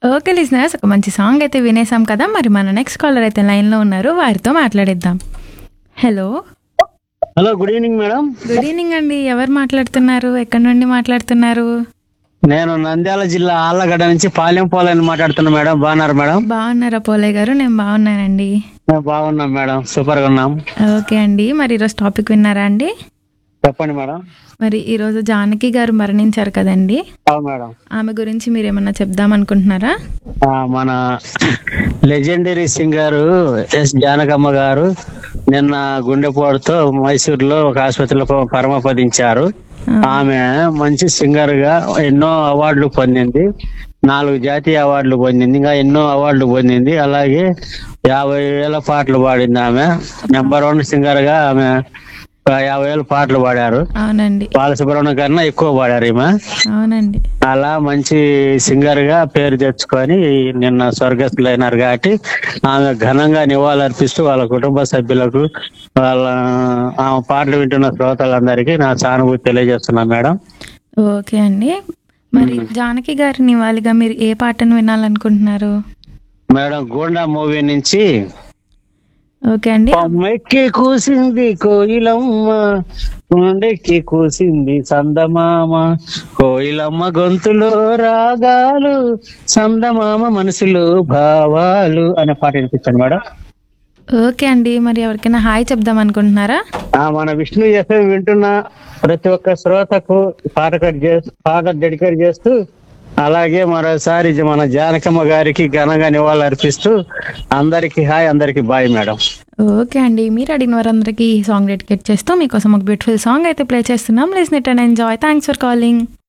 okay listeners ఒక మంచి song అయితే వినేసాం కదా మరి మన నెక్స్ట్ కాలర్ అయితే లైన్లో ఉన్నారు వారితో మాట్లాడేద్దాం hello hello good evening madam good evening అండి ఎవరు మాట్లాడుతున్నారు ఎక్కడి నుండి మాట్లాడుతున్నారు నేను నంద్యాల జిల్లా ఆళ్ళగడ్డ నుంచి పాలెం పోలని మాట్లాడుతున్నా మేడం బాగున్నారు మేడం బాగున్నారా పోలయ్య గారు నేను బాగున్నానండి మేము బాగున్నాం మేడం సూపర్ గా ఉన్నాం ఓకే అండి మరి ఈరోజు టాపిక్ విన్నారా అండి చెప్పండి మేడం మరి ఈరోజు జానకి గారు మరణించారు కదండి అవును మేడం ఆమె గురించి మీరు ఏమన్నా చెప్దాం అనుకుంటున్నారా ఆ, మన లెజెండరీ సింగర్ ఎస్ జానకమ్మ గారు నిన్న గుండెపోటుతో మైసూరులో ఒక ఆసుపత్రిలో ప- పరమపదించారు ఆమె మంచి సింగర్ గా ఎన్నో అవార్డులు పొందింది నాలుగు జాతీయ అవార్డులు పొందింది ఇంకా ఎన్నో అవార్డులు పొందింది అలాగే యాభై వేల పాటలు పాడింది ఆమె నెంబర్ వన్ సింగర్ గా ఆమె ఒక యాభై వేల పాటలు పాడారు అవునండి బాలసుబ్రహ్మణ్యం కన్నా ఎక్కువ పాడారు ఈమె అవునండి అలా మంచి సింగర్ గా పేరు తెచ్చుకొని నిన్న స్వర్గస్థులైనారు కాబట్టి ఆమె ఘనంగా నివాళులర్పిస్తూ వాళ్ళ కుటుంబ సభ్యులకు వాళ్ళ ఆమె పాటలు వింటున్న శ్రోతలందరికీ నా సానుభూతి తెలియజేస్తున్నా మేడం ఓకే అండి మరి జానకి గారి నివాళిగా మీరు ఏ పాటను వినాలనుకుంటున్నారు మేడం గోండా మూవీ నుంచి ఓకే అండి కొమ్మెక్కి కూసింది కోయిలమ్మ కొండెక్కి కూసింది సందమామ కోయిలమ్మ గొంతులో రాగాలు సందమామ మనసులో భావాలు అనే పాట వినిపించాను మేడం ఓకే అండి మరి ఎవరికైనా హాయ్ చెప్దాం అనుకుంటున్నారా ఆ మన విష్ణు ఎఫ్ఎం వింటున్న ప్రతి ఒక్క శ్రోతకు పాట కట్ చేస్తూ పాట డెడికేట్ చేస్తూ అలాగే మరోసారి మన జానకమ్మ గారికి ఘనంగా నివాళులు అర్పిస్తూ అందరికి హాయ్ అందరికి బాయ్ మేడం ఓకే అండి మీరు అడిగిన వారందరికీ ఈ సాంగ్ డెడికేట్ చేస్తూ మీకోసం ఒక బ్యూటిఫుల్ సాంగ్ అయితే ప్లే చేస్తున్నాం listen it and enjoy thanks for calling